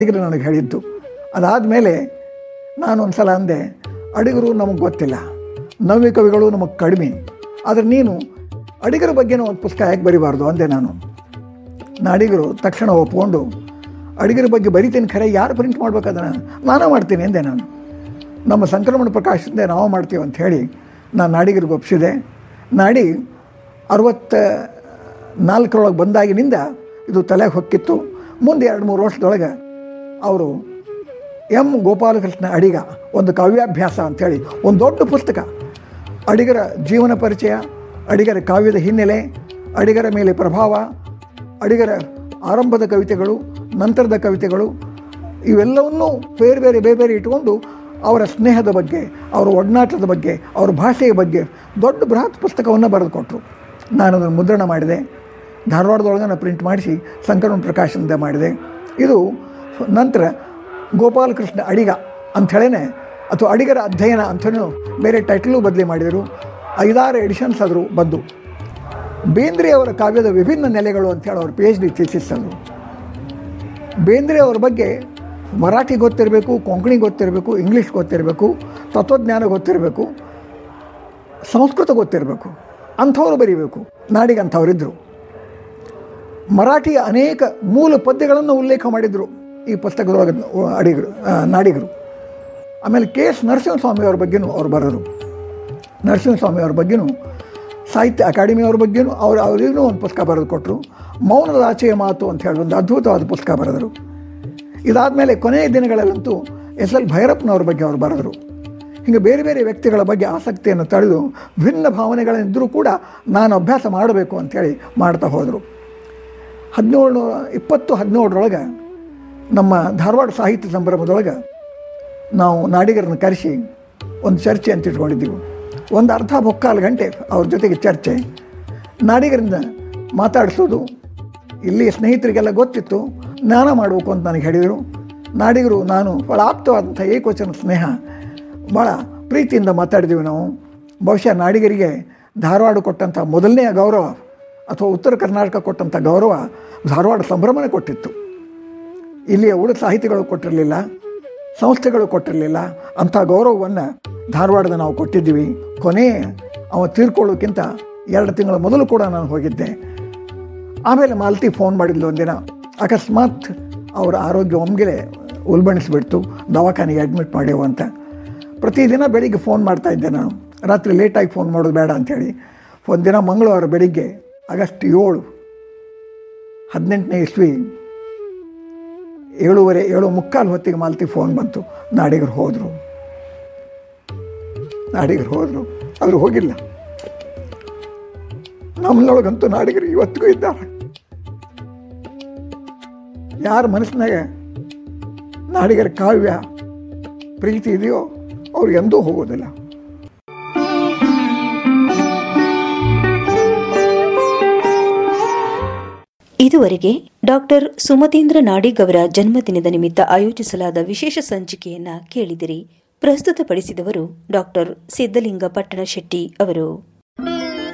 ಅಡಿಗರು ನನಗೆ ಹೇಳಿದ್ದು ಅದಾದಮೇಲೆ ನಾನು ಒಂದು ಸಲ ಅಂದೆ ಅಡಿಗರು ನಮಗೆ ಗೊತ್ತಿಲ್ಲ ನವ್ಯ ಕವಿಗಳು ನಮಗೆ ಕಡಿಮೆ ಆದರೆ ನೀನು ಅಡಿಗರ ಬಗ್ಗೆನೂ ಒಂದು ಪುಸ್ತಕ ಯಾಕೆ ಬರಿಬಾರ್ದು ಅಂದೆ ನಾನು ನಾಡಿಗರು ತಕ್ಷಣ ಒಪ್ಕೊಂಡು ಅಡಿಗರ ಬಗ್ಗೆ ಬರಿತೀನಿ ಖರೆ ಯಾರು ಪ್ರಿಂಟ್ ಮಾಡ್ಬೇಕಾದನ್ನ ನಾನೇ ಮಾಡ್ತೀನಿ ಎಂದೆ ನಾನು ನಮ್ಮ ಸಂಕ್ರಮಣ ಪ್ರಕಾಶದಿಂದ ನಾವು ಮಾಡ್ತೀವಿ ಅಂತ ಹೇಳಿ ನಾನು ನಾಡಿಗರಿಗೆ ಒಪ್ಪಿಸಿದೆ ನಾಡಿ ಅರವತ್ತ ನಾಲ್ಕರೊಳಗೆ ಬಂದಾಗಿನಿಂದ ಇದು ತಲೆಗೆ ಹೊಕ್ಕಿತ್ತು ಮುಂದೆ ಎರಡು ಮೂರು ವರ್ಷದೊಳಗೆ ಅವರು ಎಂ ಗೋಪಾಲಕೃಷ್ಣ ಅಡಿಗ ಒಂದು ಕಾವ್ಯಾಭ್ಯಾಸ ಅಂಥೇಳಿ ಒಂದು ದೊಡ್ಡ ಪುಸ್ತಕ ಅಡಿಗರ ಜೀವನ ಪರಿಚಯ ಅಡಿಗರ ಕಾವ್ಯದ ಹಿನ್ನೆಲೆ ಅಡಿಗರ ಮೇಲೆ ಪ್ರಭಾವ ಅಡಿಗರ ಆರಂಭದ ಕವಿತೆಗಳು ನಂತರದ ಕವಿತೆಗಳು ಇವೆಲ್ಲವನ್ನೂ ಬೇರೆ ಬೇರೆ ಬೇರೆ ಬೇರೆ ಇಟ್ಕೊಂಡು ಅವರ ಸ್ನೇಹದ ಬಗ್ಗೆ ಅವರ ಒಡನಾಟದ ಬಗ್ಗೆ ಅವರ ಭಾಷೆಯ ಬಗ್ಗೆ ದೊಡ್ಡ ಬೃಹತ್ ಪುಸ್ತಕವನ್ನು ಬರೆದು ಕೊಟ್ಟರು ನಾನು ಅದನ್ನು ಮುದ್ರಣ ಮಾಡಿದೆ ಧಾರವಾಡದೊಳಗೆ ನಾನು ಪ್ರಿಂಟ್ ಮಾಡಿಸಿ ಸಂಕರಣ ಪ್ರಕಾಶನದ ಮಾಡಿದೆ ಇದು ನಂತರ ಗೋಪಾಲಕೃಷ್ಣ ಅಡಿಗ ಅಂಥೇಳೇ ಅಥವಾ ಅಡಿಗರ ಅಧ್ಯಯನ ಅಂಥೇಳಿ ಬೇರೆ ಟೈಟಲು ಬದಲಿ ಮಾಡಿದರು ಐದಾರು ಎಡಿಷನ್ಸ್ ಆದರೂ ಬಂದು ಬೇಂದ್ರೆ ಅವರ ಕಾವ್ಯದ ವಿಭಿನ್ನ ನೆಲೆಗಳು ಅಂತೇಳಿ ಅವರು ಪಿ ಎಚ್ ಡಿ ಥೀಸಿಸ್ ಅದು ಬೇಂದ್ರೆ ಅವ್ರ ಬಗ್ಗೆ ಮರಾಠಿ ಗೊತ್ತಿರಬೇಕು ಕೊಂಕಣಿ ಗೊತ್ತಿರಬೇಕು ಇಂಗ್ಲೀಷ್ ಗೊತ್ತಿರಬೇಕು ತತ್ವಜ್ಞಾನ ಗೊತ್ತಿರಬೇಕು ಸಂಸ್ಕೃತ ಗೊತ್ತಿರಬೇಕು ಅಂಥವ್ರು ಬರೀಬೇಕು ನಾಡಿಗೆ ಅಂಥವರಿದ್ದರು ಮರಾಠಿಯ ಅನೇಕ ಮೂಲ ಪದ್ಯಗಳನ್ನು ಉಲ್ಲೇಖ ಮಾಡಿದರು ಈ ಪುಸ್ತಕದೊಳಗೆ ಅಡಿಗರು ಆ, ನಾಡಿಗರು ಆಮೇಲೆ ಕೆ ಎಸ್ ನರಸಿಂಹಸ್ವಾಮಿಯವ್ರ ಬಗ್ಗೆನೂ ಅವ್ರು ಬರೋರು ನರಸಿಂಹಸ್ವಾಮಿಯವ್ರ ಬಗ್ಗೆನೂ ಸಾಹಿತ್ಯ ಅಕಾಡೆಮಿಯವ್ರ ಬಗ್ಗೆನೂ ಅವ್ರು ಅವರಿಗೂ ಒಂದು ಪುಸ್ತಕ ಬರೆದು ಕೊಟ್ಟರು ಮೌನದ ಆಚೆಯ ಮಾತು ಅಂತ ಹೇಳಿ ಒಂದು ಅದ್ಭುತವಾದ ಪುಸ್ತಕ ಬರೆದರು ಇದಾದಮೇಲೆ ಕೊನೆಯ ದಿನಗಳಲ್ಲಂತೂ ಎಸ್ ಎಲ್ ಭೈರಪ್ಪನವ್ರ ಬಗ್ಗೆ ಅವರು ಬರೆದರು ಹೀಗೆ ಬೇರೆ ಬೇರೆ ವ್ಯಕ್ತಿಗಳ ಬಗ್ಗೆ ಆಸಕ್ತಿಯನ್ನು ತಳೆದು ಭಿನ್ನ ಭಾವನೆಗಳಿದ್ದರೂ ಕೂಡ ನಾನು ಅಭ್ಯಾಸ ಮಾಡಬೇಕು ಅಂಥೇಳಿ ಮಾಡ್ತಾ ಹೋದರು ಹದಿನೇಳು ಇಪ್ಪತ್ತು ಹದಿನೇಳರೊಳಗೆ ನಮ್ಮ ಧಾರವಾಡ ಸಾಹಿತ್ಯ ಸಂಭ್ರಮದೊಳಗೆ ನಾವು ನಾಡಿಗರನ್ನು ಕರೆಸಿ ಒಂದು ಚರ್ಚೆ ಅಂತ ಇಟ್ಕೊಂಡಿದ್ದೀವಿ ಒಂದು ಅರ್ಧ ಮುಕ್ಕಾಲು ಗಂಟೆ ಅವ್ರ ಜೊತೆಗೆ ಚರ್ಚೆ ನಾಡಿಗರಿಂದ ಮಾತಾಡಿಸೋದು ಇಲ್ಲಿ ಸ್ನೇಹಿತರಿಗೆಲ್ಲ ಗೊತ್ತಿತ್ತು ಜ್ಞಾನ ಮಾಡಬೇಕು ಅಂತ ನನಗೆ ಹೇಳಿದರು ನಾಡಿಗರು ನಾನು ಭಾಳ ಆಪ್ತವಾದಂಥ ಏಕವಚನ ಸ್ನೇಹ ಭಾಳ ಪ್ರೀತಿಯಿಂದ ಮಾತಾಡಿದ್ದೀವಿ ನಾವು ಬಹುಶಃ ನಾಡಿಗರಿಗೆ ಧಾರವಾಡ ಕೊಟ್ಟಂಥ ಮೊದಲನೆಯ ಗೌರವ ಅಥವಾ ಉತ್ತರ ಕರ್ನಾಟಕ ಕೊಟ್ಟಂಥ ಗೌರವ ಧಾರವಾಡ ಸಂಭ್ರಮನೇ ಕೊಟ್ಟಿತ್ತು ಇಲ್ಲಿಯ ಉಳಿದ ಸಾಹಿತಿಗಳು ಕೊಟ್ಟಿರಲಿಲ್ಲ ಸಂಸ್ಥೆಗಳು ಕೊಟ್ಟಿರಲಿಲ್ಲ ಅಂಥ ಗೌರವವನ್ನು ಧಾರವಾಡದ ನಾವು ಕೊಟ್ಟಿದ್ದೀವಿ ಕೊನೆ ಅವ ತೀರ್ಕೊಳ್ಳೋಕ್ಕಿಂತ ಎರಡು ತಿಂಗಳ ಮೊದಲು ಕೂಡ ನಾನು ಹೋಗಿದ್ದೆ ಆಮೇಲೆ ಮಾಲತಿ ಫೋನ್ ಮಾಡಿದ್ಲು ಒಂದಿನ ಅಕಸ್ಮಾತ್ ಅವರ ಆರೋಗ್ಯ ಒಮ್ಮೆಲೆ ಉಲ್ಬಣಿಸ್ಬಿಡ್ತು ದವಾಖಾನೆಗೆ ಅಡ್ಮಿಟ್ ಮಾಡ್ಯವು ಅಂತ ಪ್ರತಿದಿನ ಬೆಳಿಗ್ಗೆ ಫೋನ್ ಮಾಡ್ತಾ ಇದ್ದೆ ನಾನು ರಾತ್ರಿ ಲೇಟಾಗಿ ಫೋನ್ ಮಾಡೋದು ಬೇಡ ಅಂಥೇಳಿ ಒಂದಿನ ಮಂಗಳವಾರ ಬೆಳಿಗ್ಗೆ ಆಗಸ್ಟ್ ಏಳು ಹದಿನೆಂಟನೇ ಇಸ್ವಿ ಏಳುವರೆ ಏಳು ಮುಕ್ಕಾಲು ಹೊತ್ತಿಗೆ ಮಾಲತಿ ಫೋನ್ ಬಂತು ನಾಡಿಗರು ಹೋದರು ನಾಡಿಗರು ಹೋದರು ಅವರು ಹೋಗಿಲ್ಲ ನಮ್ಮನೊಳಗಂತೂ ನಾಡಿಗರು ಇವತ್ತಿಗೂ ಇದ್ದಾರೆ ಯಾರ ಮನಸ್ಸಿನಾಗ ನಾಡಿಗರ ಕಾವ್ಯ ಪ್ರೀತಿ ಇದೆಯೋ ಅವ್ರು ಎಂದೂ ಹೋಗೋದಿಲ್ಲ ಇದುವರೆಗೆ ಡಾಕ್ಟರ್ ಸುಮತೇಂದ್ರ ನಾಡಿಗ್ ಅವರ ಜನ್ಮದಿನದ ನಿಮಿತ್ತ ಆಯೋಜಿಸಲಾದ ವಿಶೇಷ ಸಂಚಿಕೆಯನ್ನ ಕೇಳಿದಿರಿ ಪ್ರಸ್ತುತಪಡಿಸಿದವರು ಡಾಕ್ಟರ್ ಸಿದ್ದಲಿಂಗ ಪಟ್ಟಣ ಶೆಟ್ಟಿ ಅವರು